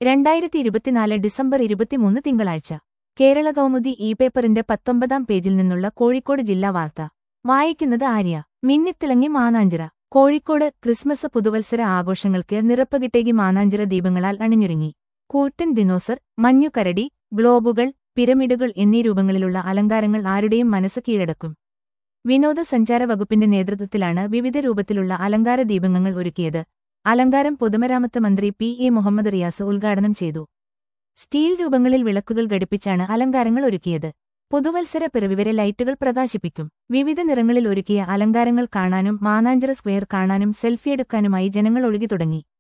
രണ്ടായിരത്തി ഇരുപത്തിനാല് ഡിസംബർ ഇരുപത്തിമൂന്ന് തിങ്കളാഴ്ച കേരള കൗമുദി ഇ പേപ്പറിന്റെ പത്തൊമ്പതാം പേജിൽ നിന്നുള്ള കോഴിക്കോട് ജില്ലാ വാർത്ത വായിക്കുന്നത് ആര്യ മിന്നിത്തിളങ്ങി മാനാഞ്ചിറ കോഴിക്കോട് ക്രിസ്മസ് പുതുവത്സര ആഘോഷങ്ങൾക്ക് നിറപ്പകിട്ടേകി മാനാഞ്ചിറ ദീപങ്ങളാൽ അണിഞ്ഞൊരുങ്ങി കൂറ്റൻ ദിനോസർ മഞ്ഞുകരടി ഗ്ലോബുകൾ പിരമിഡുകൾ എന്നീ രൂപങ്ങളിലുള്ള അലങ്കാരങ്ങൾ ആരുടെയും മനസ്സ് കീഴടക്കും വിനോദസഞ്ചാര വകുപ്പിന്റെ നേതൃത്വത്തിലാണ് വിവിധ രൂപത്തിലുള്ള അലങ്കാര ദീപങ്ങൾ ഒരുക്കിയത് അലങ്കാരം പൊതുമരാമത്ത് മന്ത്രി പി എ മുഹമ്മദ് റിയാസ് ഉദ്ഘാടനം ചെയ്തു സ്റ്റീൽ രൂപങ്ങളിൽ വിളക്കുകൾ ഘടിപ്പിച്ചാണ് അലങ്കാരങ്ങൾ ഒരുക്കിയത് പുതുവത്സര പിറവിവരെ ലൈറ്റുകൾ പ്രകാശിപ്പിക്കും വിവിധ നിറങ്ങളിൽ ഒരുക്കിയ അലങ്കാരങ്ങൾ കാണാനും മാനാഞ്ചിറ സ്ക്വയർ കാണാനും സെൽഫിയെടുക്കാനുമായി ജനങ്ങൾ ഒഴുകി തുടങ്ങി